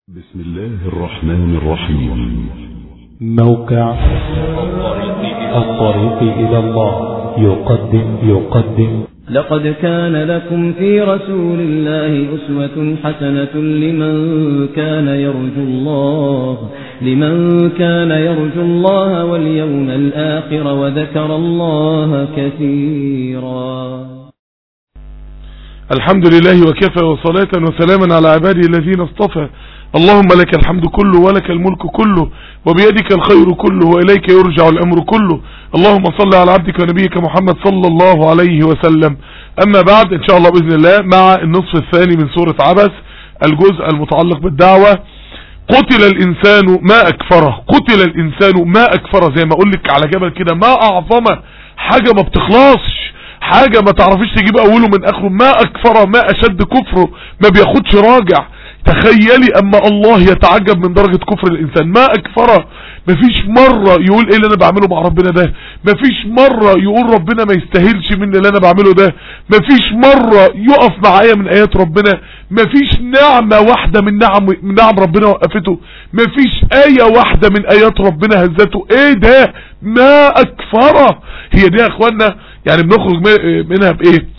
بسم الله الرحمن الرحيم موقع الطريق إلى الله يقدم يقدم لقد كان لكم في رسول الله أسوة حسنة لمن كان يرجو الله لمن كان يرجو الله واليوم الآخر وذكر الله كثيرا الحمد لله وكفى وصلاة وسلاما على عباده الذين اصطفى اللهم لك الحمد كله ولك الملك كله وبيدك الخير كله وإليك يرجع الأمر كله اللهم صل على عبدك ونبيك محمد صلى الله عليه وسلم أما بعد إن شاء الله بإذن الله مع النصف الثاني من سورة عبس الجزء المتعلق بالدعوة قتل الإنسان ما أكفره قتل الإنسان ما أكفره زي ما أقول لك على جبل كده ما أعظمه حاجة ما بتخلصش حاجة ما تعرفيش تجيب أوله من آخره ما أكفره ما أشد كفره ما بياخدش راجع تخيلي اما الله يتعجب من درجة كفر الانسان ما اكفره مفيش مرة يقول ايه اللي انا بعمله مع ربنا ده مفيش مرة يقول ربنا ما يستاهلش مني اللي انا بعمله ده مفيش مرة يقف معايا من ايات ربنا مفيش نعمة واحدة من نعم من نعم ربنا وقفته مفيش اية واحدة من ايات ربنا هزته ايه ده ما اكفره هي دي يا اخوانا يعني بنخرج منها بايه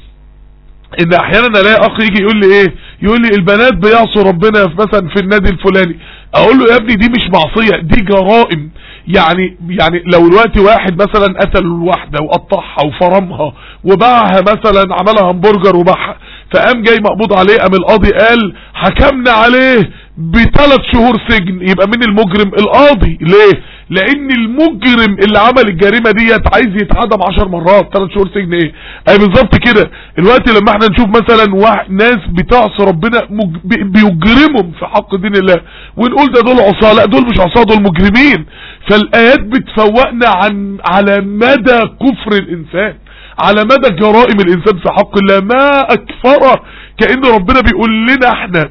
ان احيانا الاقي اخ يجي يقول لي ايه يقول لي البنات بيعصوا ربنا في مثلا في النادي الفلاني اقول له يا ابني دي مش معصية دي جرائم يعني يعني لو الوقت واحد مثلا قتل واحدة وقطعها وفرمها وباعها مثلا عملها همبرجر وباعها فقام جاي مقبوض عليه قام القاضي قال حكمنا عليه بثلاث شهور سجن يبقى مين المجرم القاضي ليه لان المجرم اللي عمل الجريمة ديت عايز يتعدم عشر مرات ثلاث شهور سجن ايه اي بالظبط كده الوقت لما احنا نشوف مثلا واحد ناس بتعصي ربنا مج... بيجرمهم في حق دين الله ونقول ده دول عصاه لا دول مش عصاه دول مجرمين فالايات بتفوقنا عن على مدى كفر الانسان على مدى جرائم الانسان في حق الله ما اكفره كأن ربنا بيقول لنا احنا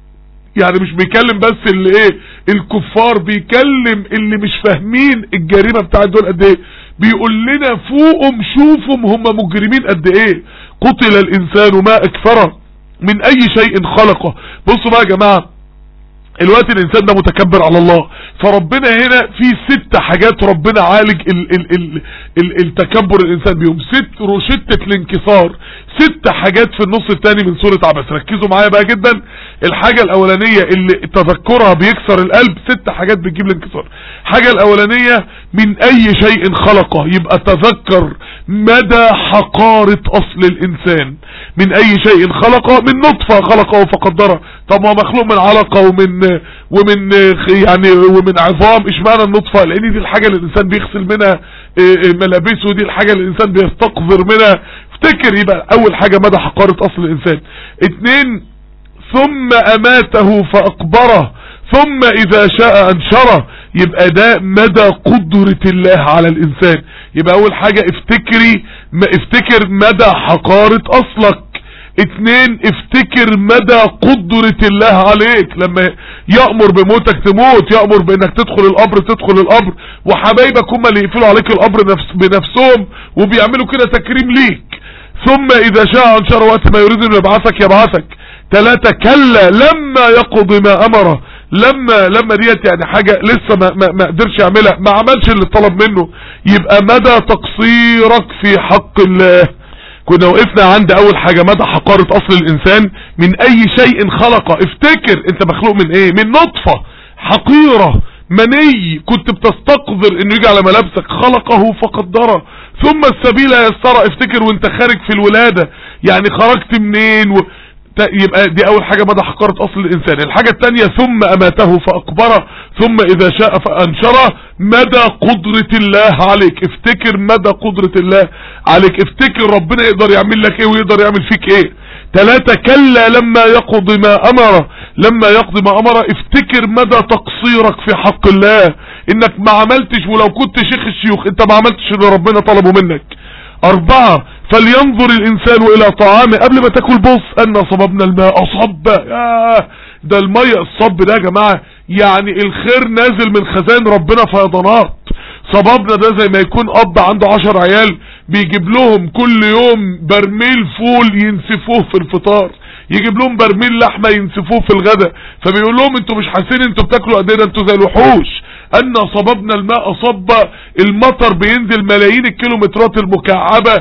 يعني مش بيكلم بس اللي ايه الكفار بيكلم اللي مش فاهمين الجريمة بتاعت دول قد ايه بيقول لنا فوقهم شوفهم هم مجرمين قد ايه قتل الانسان ما اكفره من اي شيء خلقه بصوا بقى يا جماعة الوقت الانسان ده متكبر على الله فربنا هنا في ست حاجات ربنا عالج ال ال ال ال التكبر الانسان بيهم ست روشتة الانكسار ست حاجات في النص الثاني من سورة عبس ركزوا معايا بقى جدا الحاجة الاولانية اللي تذكرها بيكسر القلب ست حاجات بتجيب الانكسار حاجة الاولانية من اي شيء خلقه يبقى تذكر مدى حقارة اصل الانسان من اي شيء خلقه من نطفة خلقه فقدره طب ما مخلوق من علقة ومن ومن يعني ومن عظام اشمعنى النطفة لان دي الحاجة اللي الانسان بيغسل منها ملابسه دي الحاجة اللي الانسان بيستقذر منها افتكر يبقى اول حاجة مدى حقارة اصل الانسان اتنين ثم اماته فاقبره ثم اذا شاء انشره يبقى ده مدى قدرة الله على الانسان يبقى اول حاجة افتكري ما افتكر مدى حقارة اصلك اتنين افتكر مدى قدرة الله عليك لما يأمر بموتك تموت يأمر بانك تدخل القبر تدخل القبر وحبايبك هم اللي يقفلوا عليك القبر نفس بنفسهم وبيعملوا كده تكريم ليك ثم اذا شاء انشر وقت ما يريد ان يبعثك يبعثك تلاتة كلا لما يقضي ما امره لما لما ديت يعني حاجة لسه ما, ما, ما قدرش يعملها ما عملش اللي طلب منه يبقى مدى تقصيرك في حق الله كنا وقفنا عند اول حاجة مدى حقارة اصل الانسان من اي شيء خلقه افتكر انت مخلوق من ايه من نطفة حقيرة مني كنت بتستقذر انه يجي على ملابسك خلقه فقدره ثم السبيل يسر افتكر وانت خارج في الولادة يعني خرجت منين و... يبقى دي اول حاجة مدى حقارة اصل الانسان الحاجة التانية ثم اماته فاقبره ثم اذا شاء فانشره مدى قدرة الله عليك افتكر مدى قدرة الله عليك افتكر ربنا يقدر يعمل لك ايه ويقدر يعمل فيك ايه تلاتة كلا لما يقضي ما امره لما يقضي ما امره افتكر مدى تقصيرك في حق الله انك ما عملتش ولو كنت شيخ الشيوخ انت ما عملتش اللي ربنا طلبه منك اربعة فلينظر الانسان الى طعامه قبل ما تاكل بص ان صببنا الماء صب ياه ده المية الصب ده يا جماعة يعني الخير نازل من خزان ربنا فيضانات صبابنا ده زي ما يكون اب عنده عشر عيال بيجيب لهم كل يوم برميل فول ينسفوه في الفطار يجيب لهم برميل لحمه ينسفوه في الغداء فبيقول لهم انتوا مش حاسين انتوا بتاكلوا قد ايه انتوا زي الوحوش ان صببنا الماء صبا المطر بينزل ملايين الكيلومترات المكعبه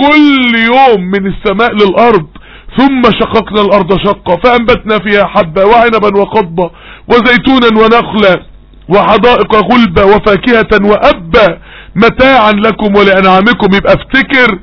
كل يوم من السماء للارض ثم شققنا الارض شقا فانبتنا فيها حبا وعنبا وقضبا وزيتونا ونخلا وحدائق غلبة وفاكهة وأبا متاعا لكم ولأنعامكم يبقى افتكر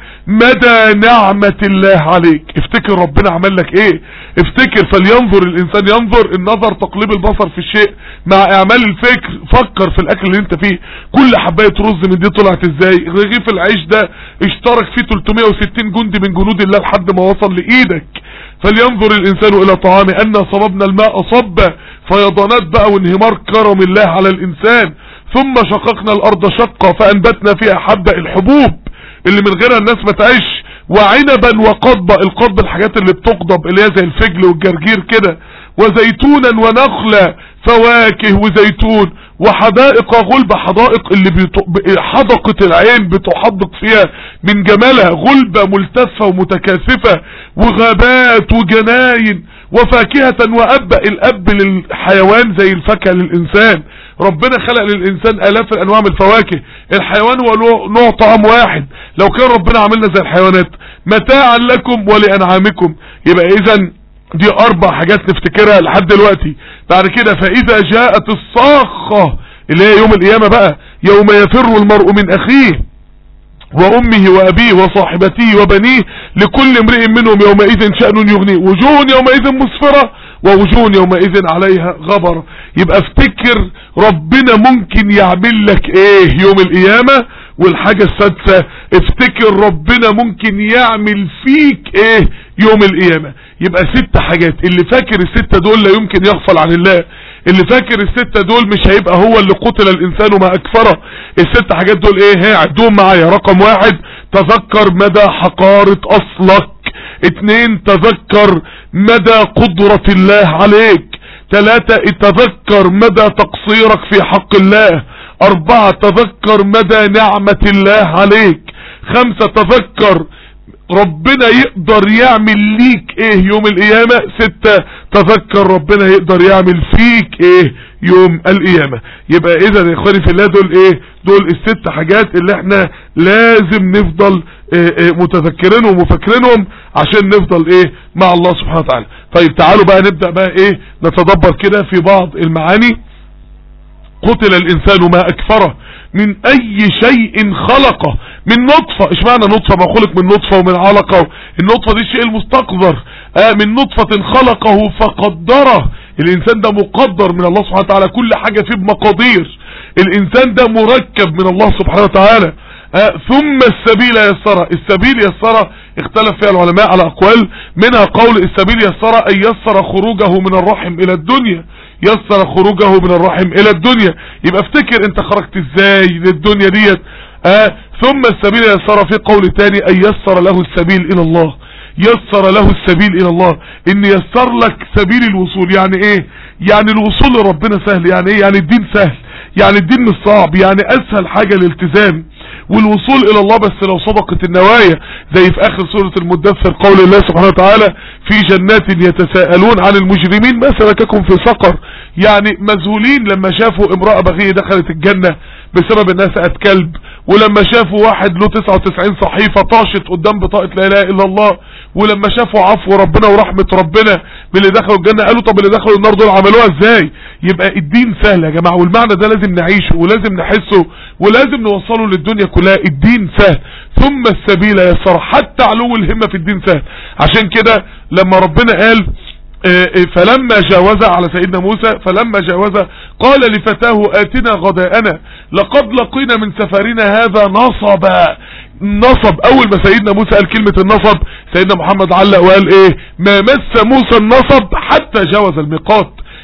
مدى نعمة الله عليك افتكر ربنا عمل لك ايه افتكر فلينظر الانسان ينظر النظر تقليب البصر في الشيء مع اعمال الفكر فكر في الاكل اللي انت فيه كل حباية رز من دي طلعت ازاي رغيف العيش ده اشترك فيه 360 جندي من جنود الله لحد ما وصل لايدك فلينظر الانسان الى طعامه انا صببنا الماء صبا فيضانات بقى وانهمار كرم الله على الانسان ثم شققنا الارض شقا فانبتنا فيها حبة الحبوب اللي من غيرها الناس ما تعيش وعنبا وقضبا القضب الحاجات اللي بتقضب اللي هي زي الفجل والجرجير كده وزيتونا ونخلة فواكه وزيتون وحدائق غلبة حدائق اللي بيط... حدقة العين بتحدق فيها من جمالها غلبة ملتفة ومتكاثفة وغابات وجناين وفاكهة وأب الأب للحيوان زي الفاكهة للإنسان ربنا خلق للإنسان آلاف الأنواع من الفواكه الحيوان هو نوع طعام واحد لو كان ربنا عملنا زي الحيوانات متاعا لكم ولأنعامكم يبقى إذا دي أربع حاجات نفتكرها لحد دلوقتي بعد كده فإذا جاءت الصاخة اللي هي يوم القيامة بقى يوم يفر المرء من أخيه وأمه وأبيه وصاحبته وبنيه لكل امرئ منهم يومئذ شأن يغنيه وجوه يومئذ مسفرة ووجوه يومئذ عليها غبر يبقى افتكر ربنا ممكن يعمل لك ايه يوم القيامة والحاجة السادسة افتكر ربنا ممكن يعمل فيك ايه يوم القيامة يبقى ست حاجات اللي فاكر الستة دول لا يمكن يغفل عن الله اللي فاكر الستة دول مش هيبقى هو اللي قتل الانسان ما اكفره الست حاجات دول ايه هي عدهم معايا رقم واحد تذكر مدى حقارة اصلك اتنين تذكر مدى قدرة الله عليك تلاتة تذكر مدى تقصيرك في حق الله اربعة تذكر مدى نعمة الله عليك خمسة تذكر ربنا يقدر يعمل ليك ايه يوم القيامة ستة تذكر ربنا يقدر يعمل فيك ايه يوم القيامة يبقى اذا يا اخواني في الله دول ايه دول الست حاجات اللي احنا لازم نفضل إيه إيه متذكرينهم وفاكرينهم عشان نفضل ايه مع الله سبحانه وتعالى طيب تعالوا بقى نبدأ بقى ايه نتدبر كده في بعض المعاني قتل الانسان ما اكفره من اي شيء خلقه من نطفة ايش معنى نطفة ما خلق من نطفة ومن علقة النطفة دي الشيء المستقذر آه من نطفة خلقه فقدره الانسان ده مقدر من الله سبحانه وتعالى كل حاجة فيه بمقادير الانسان ده مركب من الله سبحانه وتعالى آه ثم السبيل يسره السبيل يسره اختلف فيها العلماء على اقوال منها قول السبيل يسره ان يسر خروجه من الرحم الى الدنيا يسر خروجه من الرحم الى الدنيا يبقى افتكر انت خرجت ازاي للدنيا ديت آه ثم السبيل يسر في قول تاني ان يسر له السبيل الى الله يسر له السبيل الى الله ان يسر لك سبيل الوصول يعني ايه يعني الوصول لربنا سهل يعني ايه يعني الدين سهل يعني الدين مش صعب يعني اسهل حاجة الالتزام والوصول الى الله بس لو صدقت النوايا زي في اخر سورة المدثر قول الله سبحانه وتعالى في جنات يتساءلون عن المجرمين ما سلككم في سقر يعني مذهولين لما شافوا امرأة بغية دخلت الجنة بسبب انها سقت كلب ولما شافوا واحد له 99 صحيفة طاشت قدام بطاقة لا اله الا الله ولما شافوا عفو ربنا ورحمة ربنا باللي دخلوا الجنة قالوا طب اللي دخلوا النار دول عملوها ازاي يبقى الدين سهل يا جماعة والمعنى ده لازم نعيشه ولازم نحسه ولازم نوصله للدنيا كلها الدين سهل ثم السبيل يسر حتى علو الهمة في الدين سهل عشان كده لما ربنا قال فلما جاوز على سيدنا موسى فلما جاوز قال لفتاه آتنا غداءنا لقد لقينا من سفرنا هذا نصبا نصب اول ما سيدنا موسى قال كلمة النصب سيدنا محمد علق وقال ايه ما مس موسى النصب حتى جاوز الميقات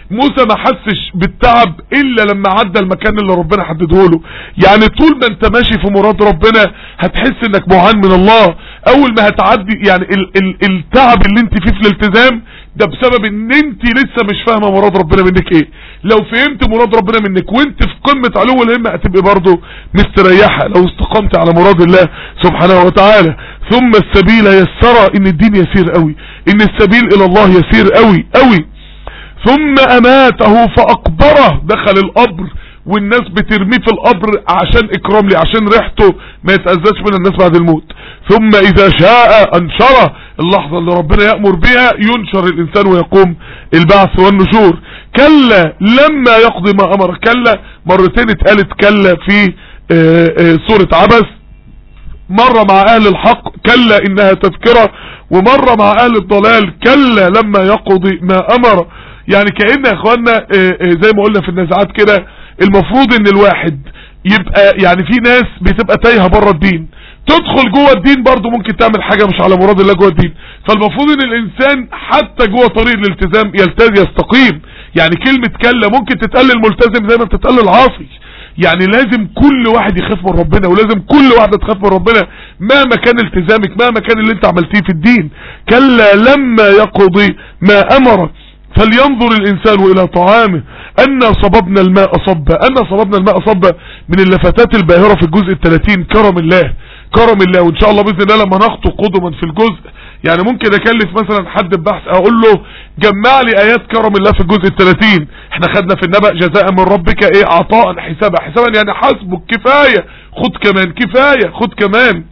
موسى ما حسش بالتعب الا لما عدى المكان اللي ربنا حدده له يعني طول ما انت ماشي في مراد ربنا هتحس انك معان من الله اول ما هتعدي يعني ال ال التعب اللي انت فيه في الالتزام ده بسبب ان انت لسه مش فاهمه مراد ربنا منك ايه لو فهمت مراد ربنا منك وانت في قمه علو الهمه هتبقى برضه مستريحه لو استقمت على مراد الله سبحانه وتعالى ثم السبيل يسر ان الدين يسير قوي ان السبيل الى الله يسير قوي قوي ثم اماته فاقبره دخل القبر والناس بترميه في القبر عشان اكرام لي عشان ريحته ما يتأذاش من الناس بعد الموت ثم اذا شاء انشره اللحظة اللي ربنا يأمر بها ينشر الانسان ويقوم البعث والنشور كلا لما يقضي ما امر كلا مرتين اتقالت كلا في آه، آه، سورة عبس مرة مع اهل الحق كلا انها تذكرة ومرة مع اهل الضلال كلا لما يقضي ما امر يعني كأن يا اخوانا آه، آه، زي ما قلنا في النزاعات كده المفروض ان الواحد يبقى يعني في ناس بتبقى تايهة بره الدين تدخل جوه الدين برضو ممكن تعمل حاجة مش على مراد الله جوه الدين فالمفروض ان الانسان حتى جوه طريق الالتزام يلتزم يستقيم يعني كلمة كلا ممكن تتقال للملتزم زي ما بتتقال للعاصي يعني لازم كل واحد يخاف من ربنا ولازم كل واحدة تخاف من ربنا مهما كان التزامك مهما كان اللي انت عملتيه في الدين كلا لما يقضي ما امر فلينظر الانسان الى طعامه انا صببنا الماء صبا انا صببنا الماء صبا من اللفتات الباهرة في الجزء الثلاثين كرم الله كرم الله وان شاء الله باذن الله لما نخطو قدما في الجزء يعني ممكن اكلف مثلا حد ببحث اقول له جمع لي ايات كرم الله في الجزء الثلاثين احنا خدنا في النبأ جزاء من ربك ايه عطاء حسابا حسابا يعني حسبك كفاية خد كمان كفاية خد كمان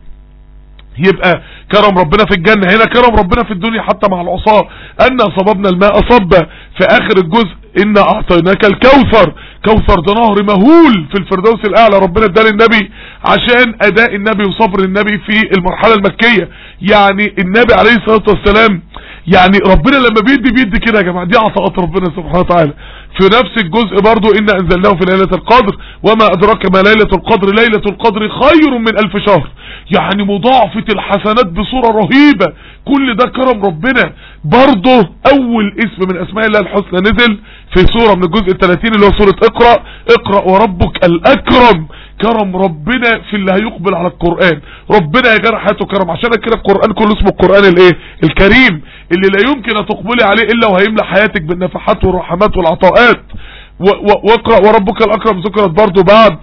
يبقى كرم ربنا في الجنة هنا كرم ربنا في الدنيا حتى مع العصاة أن صببنا الماء صبا في آخر الجزء إن أعطيناك الكوثر كوثر ده نهر مهول في الفردوس الأعلى ربنا ادى للنبي عشان أداء النبي وصبر النبي في المرحلة المكية يعني النبي عليه الصلاة والسلام يعني ربنا لما بيدي بيدي كده يا جماعة دي عطاءات ربنا سبحانه وتعالى في نفس الجزء برضو إن أنزلناه في ليلة القدر وما أدراك ما ليلة القدر ليلة القدر خير من ألف شهر يعني مضاعفة الحسنات بصورة رهيبة كل ده كرم ربنا برضه أول اسم من أسماء الله الحسنى نزل في سورة من الجزء الثلاثين اللي هو سورة اقرأ اقرأ وربك الأكرم كرم ربنا في اللي هيقبل على القرآن ربنا يجرى حياته كرم عشان كده القرآن كله اسمه القرآن الايه الكريم اللي لا يمكن ان تقبلي عليه الا وهيملى حياتك بالنفحات والرحمات والعطاءات واقرأ وربك الأكرم ذكرت برضو بعد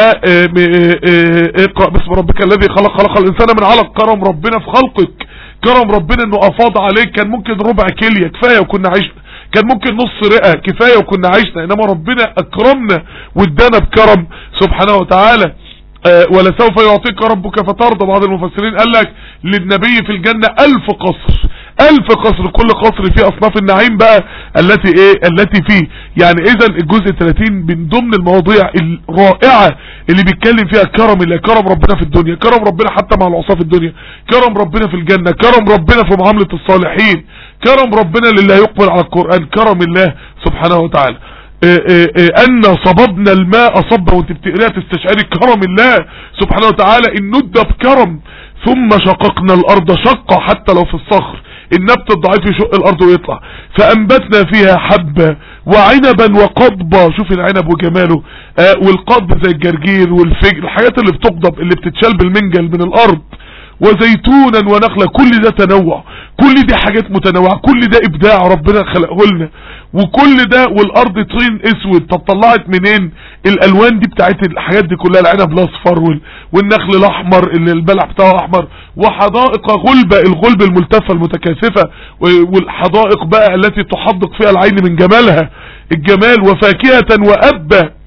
اقرأ باسم ربك الذي خلق خلق الإنسان من علق كرم ربنا في خلقك كرم ربنا انه افاض عليك كان ممكن ربع كلية كفاية وكنا عشنا كان ممكن نص رئة كفاية وكنا عشنا انما ربنا اكرمنا وادانا بكرم سبحانه وتعالى أه ولسوف يعطيك ربك فترضى بعض المفسرين قال لك للنبي في الجنة الف قصر الف قصر كل قصر فيه اصناف النعيم بقى التي ايه التي فيه يعني اذا الجزء 30 من ضمن المواضيع الرائعة اللي بيتكلم فيها كرم الله كرم ربنا في الدنيا كرم ربنا حتى مع العصاة في الدنيا كرم ربنا في الجنة كرم ربنا في معاملة الصالحين كرم ربنا لله يقبل على القرآن كرم الله سبحانه وتعالى إيه إيه إيه ان صببنا الماء صبا وانت بتقريها تستشعري كرم الله سبحانه وتعالى الندى بكرم ثم شققنا الارض شقة حتى لو في الصخر النبت الضعيف يشق الارض ويطلع فانبتنا فيها حبة وعنبا وقضبا شوف العنب وجماله آه والقضب زي الجرجير والفجر الحاجات اللي بتقضب اللي بتتشال بالمنجل من الارض وزيتونا ونخلة كل ده تنوع كل دي حاجات متنوعة كل ده ابداع ربنا خلقه لنا وكل ده والارض طين اسود طب طلعت منين الالوان دي بتاعت الحاجات دي كلها العنب الاصفر وال... والنخل الاحمر اللي البلع بتاعه احمر وحدائق غلبة الغلب الملتفة المتكاثفة والحدائق بقى التي تحدق فيها العين من جمالها الجمال وفاكهة وابا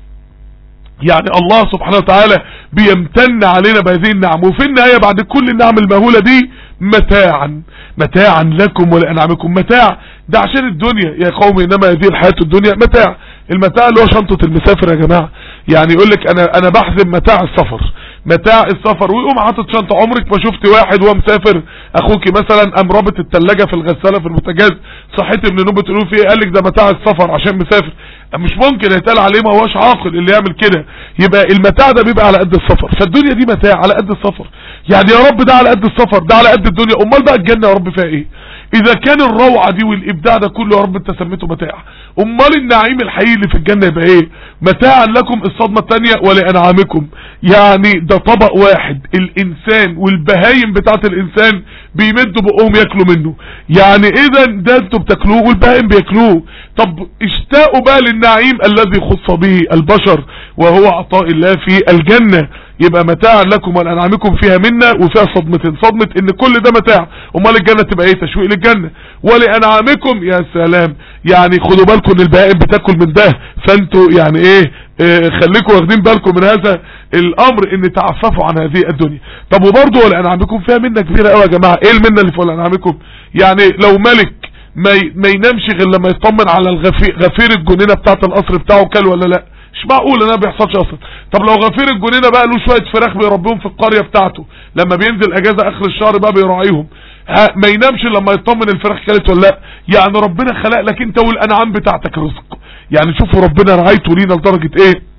يعني الله سبحانه وتعالى بيمتن علينا بهذه النعم وفي النهاية بعد كل النعم المهولة دي متاعا متاعا لكم ولأنعمكم متاع ده عشان الدنيا يا قوم انما هذه الحياة الدنيا متاع المتاع اللي هو شنطة المسافر يا جماعة يعني يقول لك انا انا بحزم متاع السفر متاع السفر ويقوم حاطط شنطة عمرك ما شفت واحد وهو مسافر اخوك مثلا قام رابط التلاجة في الغسالة في البوتاجاز صحيت من النوم بتقولوا فيه قال لك ده متاع السفر عشان مسافر مش ممكن يتقال عليه ما هوش عاقل اللي يعمل كده يبقى المتاع ده بيبقى على قد السفر فالدنيا دي متاع على قد السفر يعني يا رب ده على قد السفر ده على قد الدنيا امال بقى الجنة يا رب فيها ايه اذا كان الروعة دي والابداع ده كله يا رب انت سميته متاع امال النعيم الحقيقي اللي في الجنة يبقى ايه متاعا لكم الصدمة التانية ولانعامكم يعني ده طبق واحد الانسان والبهايم بتاعت الانسان بيمدوا بقهم ياكلوا منه يعني اذا ده انتوا بتاكلوه والبهايم بياكلوه طب اشتاقوا بقى للنعيم الذي خص به البشر وهو عطاء الله في الجنة يبقى متاعا لكم ولانعامكم فيها منا وفيها صدمتين صدمة ان كل ده متاع امال الجنة تبقى ايه تشويق للجنة ولانعامكم يا سلام يعني خدوا بالكم ان البهائم بتاكل من ده فانتوا يعني ايه اه خليكم واخدين بالكم من هذا الامر ان تعففوا عن هذه الدنيا طب وبرضه ولانعامكم فيها منة كبيرة قوي يا جماعة ايه المنة اللي في ولانعامكم يعني لو ملك ما ما ينامش غير لما يطمن على الغفير غفير الجنينه بتاعه القصر بتاعه كل ولا لا مش معقول انها بيحصلش اصلا طب لو غفير الجنينه بقى له شويه فراخ بيربيهم في القريه بتاعته لما بينزل اجازه اخر الشهر بقى بيراعيهم ما ينامش لما يطمن الفراخ كلت ولا لا يعني ربنا خلق لك انت والانعام بتاعتك رزق يعني شوفوا ربنا رعايته لينا لدرجه ايه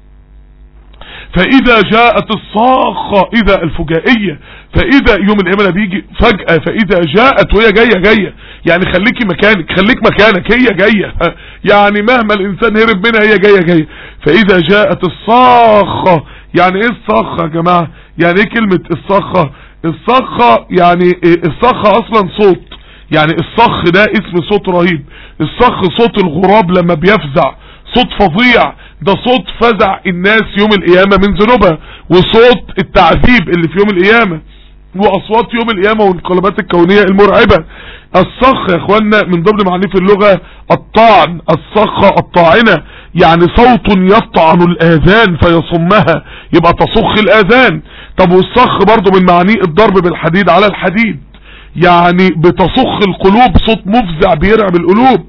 فاذا جاءت الصاخة اذا الفجائية فاذا يوم القيامة بيجي فجأة فاذا جاءت وهي جاية جاية يعني خليكي مكانك خليك مكانك هي جاية يعني مهما الانسان هرب منها هي جاية جاية فاذا جاءت الصاخة يعني ايه الصاخة يا جماعة يعني ايه كلمة الصاخة الصاخة يعني إيه الصاخة اصلا صوت يعني الصخ ده اسم صوت رهيب الصخ صوت الغراب لما بيفزع صوت فظيع ده صوت فزع الناس يوم القيامة من ذنوبها وصوت التعذيب اللي في يوم القيامة واصوات يوم القيامة والانقلابات الكونية المرعبة الصخ يا اخوانا من ضمن معانيه في اللغة الطعن الصخة الطاعنة يعني صوت يطعن الاذان فيصمها يبقى تصخ الاذان طب والصخ برضو من معانيه الضرب بالحديد على الحديد يعني بتصخ القلوب صوت مفزع بيرعب القلوب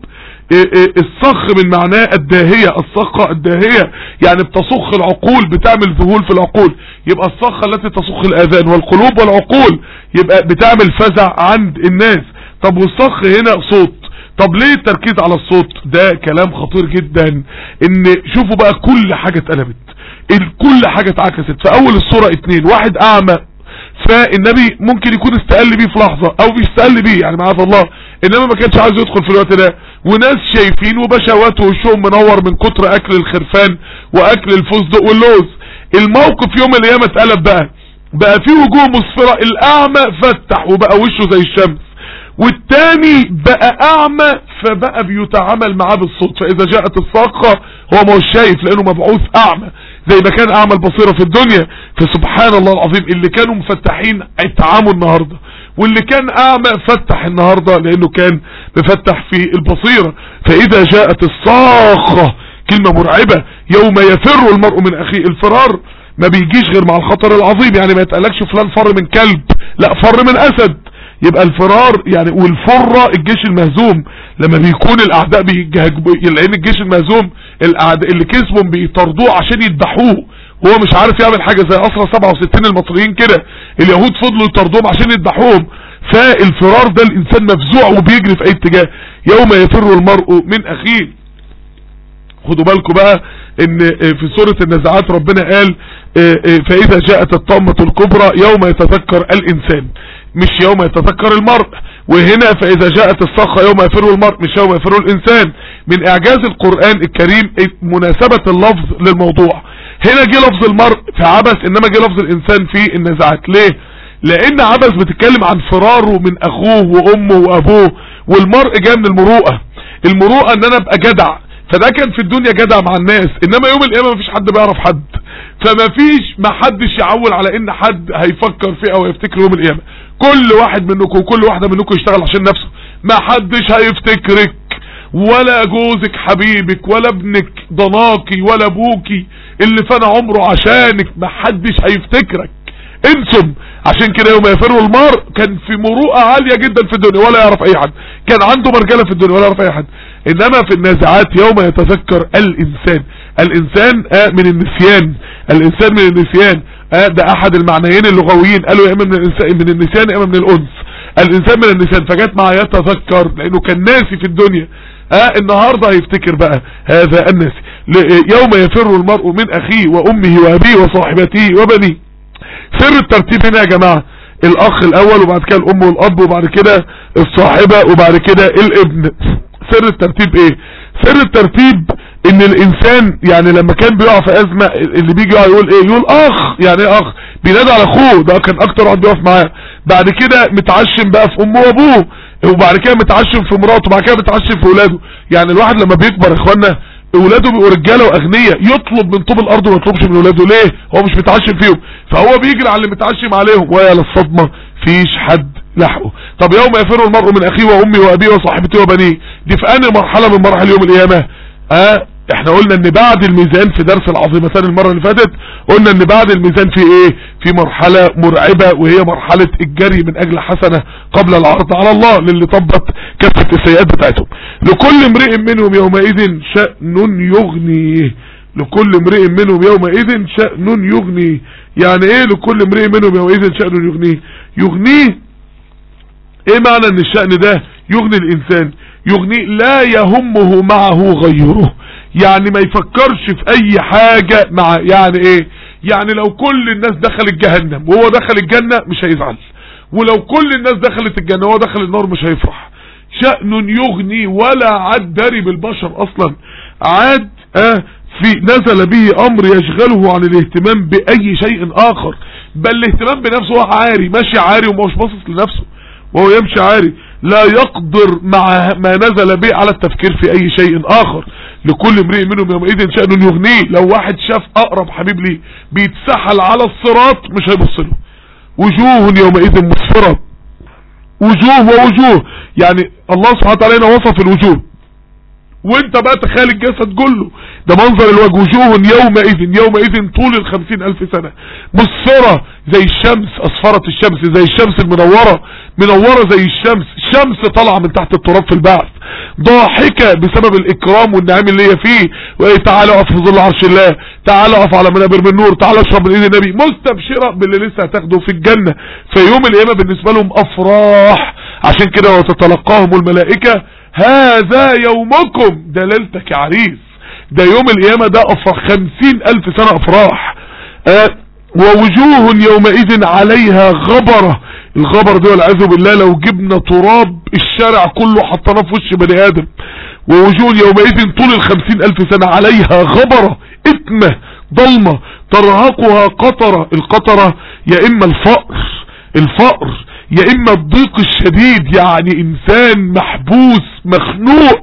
الصخ من معناه الداهية الصخة الداهية يعني بتصخ العقول بتعمل ذهول في العقول يبقى الصخة التي تصخ الآذان والقلوب والعقول يبقى بتعمل فزع عند الناس طب والصخ هنا صوت طب ليه التركيز على الصوت ده كلام خطير جدا ان شوفوا بقى كل حاجة اتقلبت كل حاجة اتعكست في اول الصورة اتنين واحد اعمى فالنبي ممكن يكون استقل بيه في لحظة او بيستقل بيه يعني معاذ الله انما ما كانش عايز يدخل في الوقت ده وناس شايفين وبشوات وشهم منور من كتر اكل الخرفان واكل الفستق واللوز الموقف يوم القيامة اتقلب بقى بقى في وجوه مصفرة الاعمى فتح وبقى وشه زي الشمس والتاني بقى اعمى فبقى بيتعامل معاه بالصوت فاذا جاءت الصاقة هو ما هوش شايف لانه مبعوث اعمى زي ما كان اعمى البصيرة في الدنيا فسبحان الله العظيم اللي كانوا مفتحين اتعاموا النهاردة واللي كان اعمى فتح النهاردة لانه كان مفتح في البصيرة فاذا جاءت الصاخة كلمة مرعبة يوم يفر المرء من اخيه الفرار ما بيجيش غير مع الخطر العظيم يعني ما يتقالكش فلان فر من كلب لا فر من اسد يبقى الفرار يعني والفرة الجيش المهزوم لما بيكون الاعداء بيجهجوا لان الجيش المهزوم الاعداء اللي كسبهم بيطردوه عشان يذبحوه هو مش عارف يعمل حاجة زي اسرى 67 المصريين كده اليهود فضلوا يطردوهم عشان يذبحوهم فالفرار ده الانسان مفزوع وبيجري في اي اتجاه يوم يفر المرء من اخيه خدوا بالكم بقى ان في سورة النزعات ربنا قال فاذا جاءت الطامة الكبرى يوم يتذكر الانسان مش يوم يتذكر المرء وهنا فاذا جاءت الصخة يوم يفر المرء مش يوم يفر الانسان من اعجاز القرآن الكريم مناسبة اللفظ للموضوع هنا جه لفظ المرء في عبس انما جه لفظ الانسان في النزعات ليه لان عبس بتتكلم عن فراره من اخوه وامه وابوه والمرء جاء من المروءة المروءة ان انا ابقى جدع فده كان في الدنيا جدع مع الناس انما يوم القيامة مفيش حد بيعرف حد فما فيش ما حدش يعول على ان حد هيفكر فيه او يفتكر يوم القيامة كل واحد منكم وكل واحدة منكم يشتغل عشان نفسه ما حدش هيفتكرك ولا جوزك حبيبك ولا ابنك ضناكي ولا ابوكي اللي فنى عمره عشانك ما حدش هيفتكرك انسم عشان كده يوم يفر المرء كان في مروءة عالية جدا في الدنيا ولا يعرف اي حد كان عنده مرجلة في الدنيا ولا يعرف اي حد انما في النازعات يوم يتذكر الانسان الانسان آه من النسيان الانسان من النسيان آه ده احد المعنيين اللغويين قالوا يا اما من الانسان من النسيان يا اما من الانس الانسان من النسيان فجت مع يتذكر لانه كان ناسي في الدنيا اه النهاردة هيفتكر بقى هذا الناس يوم يفر المرء من اخيه وامه وابيه وصاحبته وبنيه سر الترتيب هنا يا جماعة الاخ الاول وبعد كده الام والاب وبعد كده الصاحبة وبعد كده الابن سر الترتيب ايه سر الترتيب ان الانسان يعني لما كان بيقع في ازمة اللي بيجي يقع يقول ايه يقول اخ يعني ايه اخ بينادي على اخوه ده كان اكتر واحد بيقف معاه بعد كده متعشم بقى في امه وابوه وبعد كده متعشم في مراته وبعد كده متعشم في اولاده يعني الواحد لما بيكبر يا اخوانا اولاده بيبقوا رجاله واغنياء يطلب من طوب الارض وما يطلبش من اولاده ليه هو مش متعشم فيهم فهو بيجري على اللي متعشم عليهم ويا للصدمه فيش حد لحقه طب يوم يفر المرء من اخيه وامي وابيه وصاحبته وبنيه دي في انهي مرحله من مراحل يوم القيامه اه احنا قلنا ان بعد الميزان في درس العظيمتان المرة اللي فاتت قلنا ان بعد الميزان في ايه في مرحلة مرعبة وهي مرحلة الجري من اجل حسنة قبل العرض على الله للي طبت كافة السيئات بتاعتهم لكل امرئ منهم يومئذ شأن يغنيه لكل امرئ منهم يومئذ شأن يغنيه يعني ايه لكل امرئ منهم يومئذ شأن يغنيه يغنيه ايه معنى ان الشأن ده يغني الانسان يغني لا يهمه معه غيره يعني ما يفكرش في اي حاجة مع يعني ايه يعني لو كل الناس دخلت جهنم وهو دخل الجنة مش هيزعل ولو كل الناس دخلت الجنة وهو دخل النار مش هيفرح شأن يغني ولا عاد داري بالبشر اصلا عاد آه في نزل به امر يشغله عن الاهتمام باي شيء اخر بل الاهتمام بنفسه هو عاري ماشي عاري ومش باصص لنفسه وهو يمشي عاري لا يقدر مع ما نزل به على التفكير في اي شيء اخر لكل امرئ منهم يومئذ شأن يغنيه لو واحد شاف اقرب حبيب ليه بيتسحل على الصراط مش هيبص له وجوه يومئذ مسفرة وجوه ووجوه يعني الله سبحانه وتعالى هنا وصف الوجوه وانت بقى تخيل الجسد كله ده منظر الوجه وجوه يومئذ يومئذ طول الخمسين الف سنة مسفرة زي الشمس اصفرت الشمس زي الشمس المنورة منورة زي الشمس شمس طالعة من تحت التراب في البعث ضاحكة بسبب الاكرام والنعيم اللي هي فيه وايه تعالى اقف في ظل عرش الله تعالى اقف على منابر من نور تعالى اشرب من ايد النبي مستبشرة باللي لسه هتاخده في الجنة في يوم القيامة بالنسبة لهم افراح عشان كده وتتلقاهم الملائكة هذا يومكم ده ليلتك يا عريس ده يوم القيامة ده افراح خمسين الف سنة افراح آه ووجوه يومئذ عليها غبرة الغبر ده والعياذ بالله لو جبنا تراب الشارع كله حطيناه في وش بني ادم ووجوه يومئذ طول الخمسين الف سنة عليها غبرة اتمة ضلمة ترهقها قطرة القطرة يا اما الفقر الفقر يا اما الضيق الشديد يعني انسان محبوس مخنوق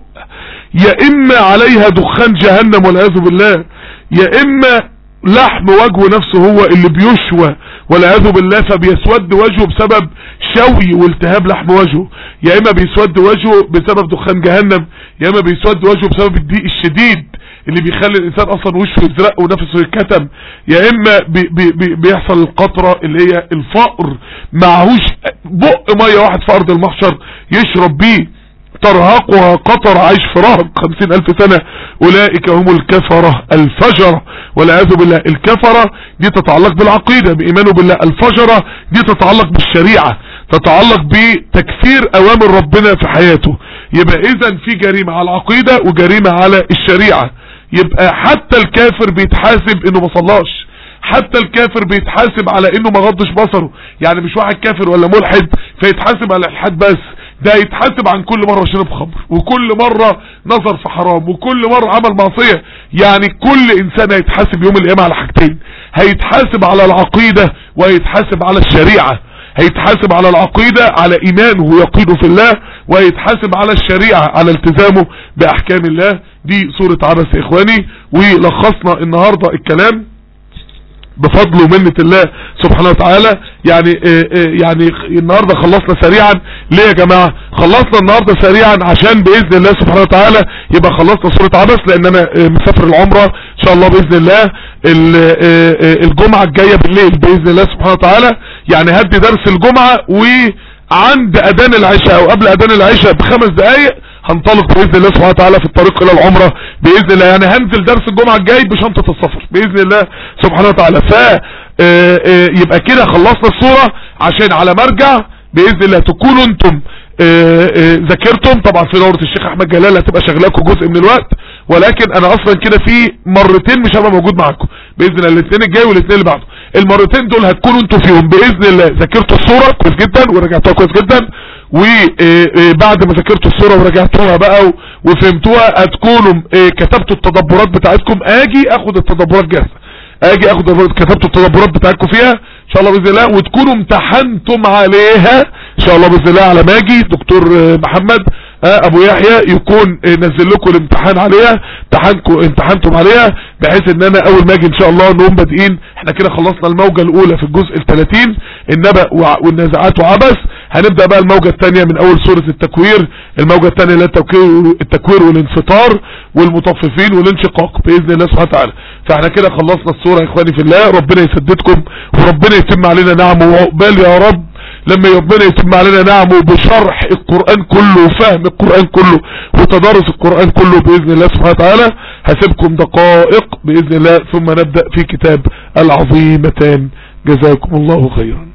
يا اما عليها دخان جهنم والعياذ بالله يا اما لحم وجهه نفسه هو اللي بيشوى والعياذ بالله فبيسود وجهه بسبب شوي والتهاب لحم وجهه يا اما بيسود وجهه بسبب دخان جهنم يا اما بيسود وجهه بسبب الضيق الشديد اللي بيخلي الانسان اصلا وشه يزرق ونفسه يتكتم يا اما بي بي بي بيحصل القطرة اللي هي الفقر معهوش بق مية واحد في ارض المحشر يشرب بيه ترهقها قطر عيش في رهق خمسين الف سنة اولئك هم الكفرة الفجرة والعياذ بالله الكفرة دي تتعلق بالعقيدة بايمانه بالله الفجرة دي تتعلق بالشريعة تتعلق بتكفير اوامر ربنا في حياته يبقى اذا في جريمة على العقيدة وجريمة على الشريعة يبقى حتى الكافر بيتحاسب انه ما صلاش حتى الكافر بيتحاسب على انه ما غضش بصره يعني مش واحد كافر ولا ملحد فيتحاسب على الحد بس ده يتحاسب عن كل مرة شرب خمر وكل مرة نظر في حرام وكل مرة عمل معصية يعني كل انسان هيتحاسب يوم القيامة على حاجتين هيتحاسب على العقيدة وهيتحاسب على الشريعة هيتحاسب على العقيدة على ايمانه ويقينه في الله وهيتحاسب على الشريعة على التزامه باحكام الله دي سورة عبس يا اخواني ولخصنا النهاردة الكلام بفضل ومنة الله سبحانه وتعالى يعني اه اه يعني النهاردة خلصنا سريعا ليه يا جماعة خلصنا النهاردة سريعا عشان بإذن الله سبحانه وتعالى يبقى خلصنا سورة عبس لان انا اه مسافر العمرة ان شاء الله بإذن الله الجمعة الجاية بالليل بإذن الله سبحانه وتعالى يعني هدي درس الجمعة وعند اذان العشاء او قبل اذان العشاء بخمس دقايق هنطلق باذن الله سبحانه وتعالى في الطريق الى العمرة باذن الله يعني هنزل درس الجمعة الجاي بشنطة السفر باذن الله سبحانه وتعالى ف يبقى كده خلصنا الصورة عشان على مرجع باذن الله تكونوا انتم ذاكرتم طبعا في دورة الشيخ احمد جلال هتبقى شغلاكم جزء من الوقت ولكن انا اصلا كده في مرتين مش هبقى موجود معاكم باذن الله الاثنين الجاي والاثنين اللي بعده المرتين دول هتكونوا انتوا فيهم باذن الله ذاكرتوا الصورة كويس جدا ورجعتوها كويس جدا وبعد ما ذاكرتوا الصورة ورجعتوها بقى و- وفهمتوها هتكونوا آه، كتبتوا التدبرات بتاعتكم اجي اخد التدبرات جاهزة اجي اخد كتبتوا التدبرات بتاعتكم فيها ان شاء الله باذن الله وتكونوا امتحنتم عليها ان شاء الله باذن الله على ما اجي دكتور آه، محمد آه، ابو يحيى يكون آه، نزل لكم الامتحان عليها امتحانكم امتحنتم عليها بحيث ان انا اول ما اجي ان شاء الله نقوم بادئين احنا كده خلصنا الموجة الاولى في الجزء ال 30 النبأ وع- والنازعات وعبث هنبدأ بقى الموجة الثانية من اول سورة التكوير الموجة الثانية اللي هي التكوير, التكوير والانفطار والمطففين والانشقاق باذن الله سبحانه وتعالى فاحنا كده خلصنا السورة يا اخواني في الله ربنا يسددكم وربنا يتم علينا نعمه وعقبال يا رب لما ربنا يتم علينا نعمه بشرح القرآن كله وفهم القرآن كله وتدارس القرآن كله بإذن الله سبحانه وتعالى هسيبكم دقائق بإذن الله ثم نبدأ في كتاب العظيمتان جزاكم الله خيرا